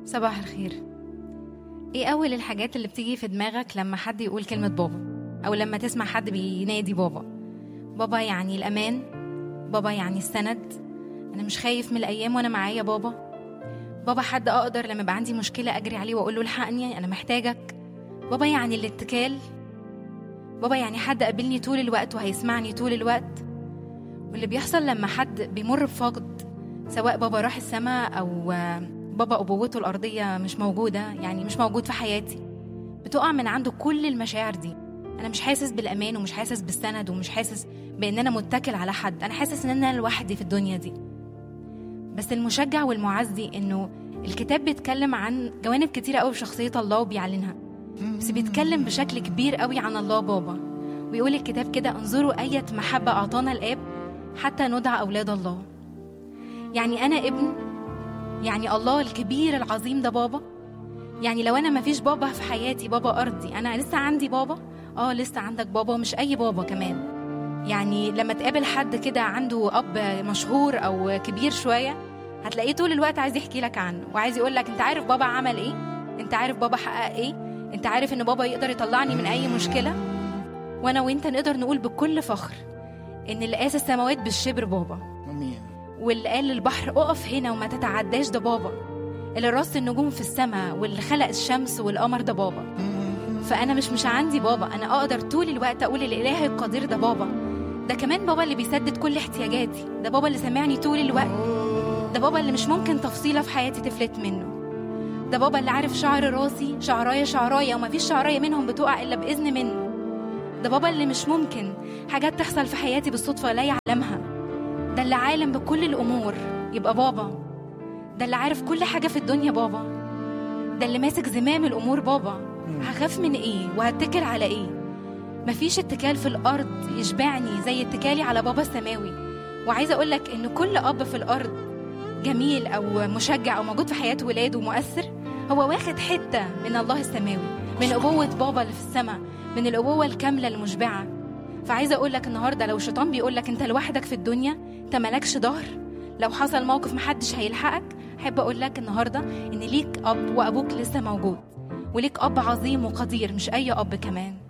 صباح الخير ايه اول الحاجات اللي بتيجي في دماغك لما حد يقول كلمة بابا او لما تسمع حد بينادي بابا بابا يعني الامان بابا يعني السند انا مش خايف من الايام وانا معايا بابا بابا حد اقدر لما يبقى عندي مشكلة اجري عليه واقول له الحقني انا محتاجك بابا يعني الاتكال بابا يعني حد قابلني طول الوقت وهيسمعني طول الوقت واللي بيحصل لما حد بيمر بفقد سواء بابا راح السماء او بابا ابوته الارضيه مش موجوده يعني مش موجود في حياتي بتقع من عنده كل المشاعر دي انا مش حاسس بالامان ومش حاسس بالسند ومش حاسس بان انا متكل على حد انا حاسس ان انا لوحدي في الدنيا دي بس المشجع والمعزي انه الكتاب بيتكلم عن جوانب كتيرة قوي في شخصية الله وبيعلنها بس بيتكلم بشكل كبير قوي عن الله بابا ويقول الكتاب كده انظروا أية محبة أعطانا الآب حتى ندعى أولاد الله يعني أنا ابن يعني الله الكبير العظيم ده بابا يعني لو أنا مفيش بابا في حياتي بابا أرضي أنا لسه عندي بابا آه لسه عندك بابا ومش أي بابا كمان يعني لما تقابل حد كده عنده أب مشهور أو كبير شوية هتلاقيه طول الوقت عايز يحكي لك عنه وعايز يقول لك أنت عارف بابا عمل إيه أنت عارف بابا حقق إيه أنت عارف إن بابا يقدر يطلعني من أي مشكلة وأنا وأنت نقدر نقول بكل فخر إن اللي قاس السماوات بالشبر بابا امين واللي قال للبحر اقف هنا وما تتعداش ده بابا اللي رص النجوم في السماء واللي خلق الشمس والقمر ده بابا فانا مش مش عندي بابا انا اقدر طول الوقت اقول الاله القدير ده بابا ده كمان بابا اللي بيسدد كل احتياجاتي ده بابا اللي سامعني طول الوقت ده بابا اللي مش ممكن تفصيله في حياتي تفلت منه ده بابا اللي عارف شعر راسي شعرايه شعرايه ومفيش شعرايه منهم بتقع الا باذن منه ده بابا اللي مش ممكن حاجات تحصل في حياتي بالصدفه لا يعلمها ده اللي عالم بكل الامور يبقى بابا ده اللي عارف كل حاجه في الدنيا بابا ده اللي ماسك زمام الامور بابا هخاف من ايه وهتكل على ايه مفيش اتكال في الارض يشبعني زي اتكالي على بابا السماوي وعايزه اقول لك ان كل اب في الارض جميل او مشجع او موجود في حياه ولاده ومؤثر هو واخد حته من الله السماوي من ابوه بابا اللي في السماء من الابوه الكامله المشبعه فعايزه اقول لك النهارده لو الشيطان بيقول لك انت لوحدك في الدنيا انت مالكش ظهر لو حصل موقف محدش هيلحقك احب اقول لك النهارده ان ليك اب وابوك لسه موجود وليك اب عظيم وقدير مش اي اب كمان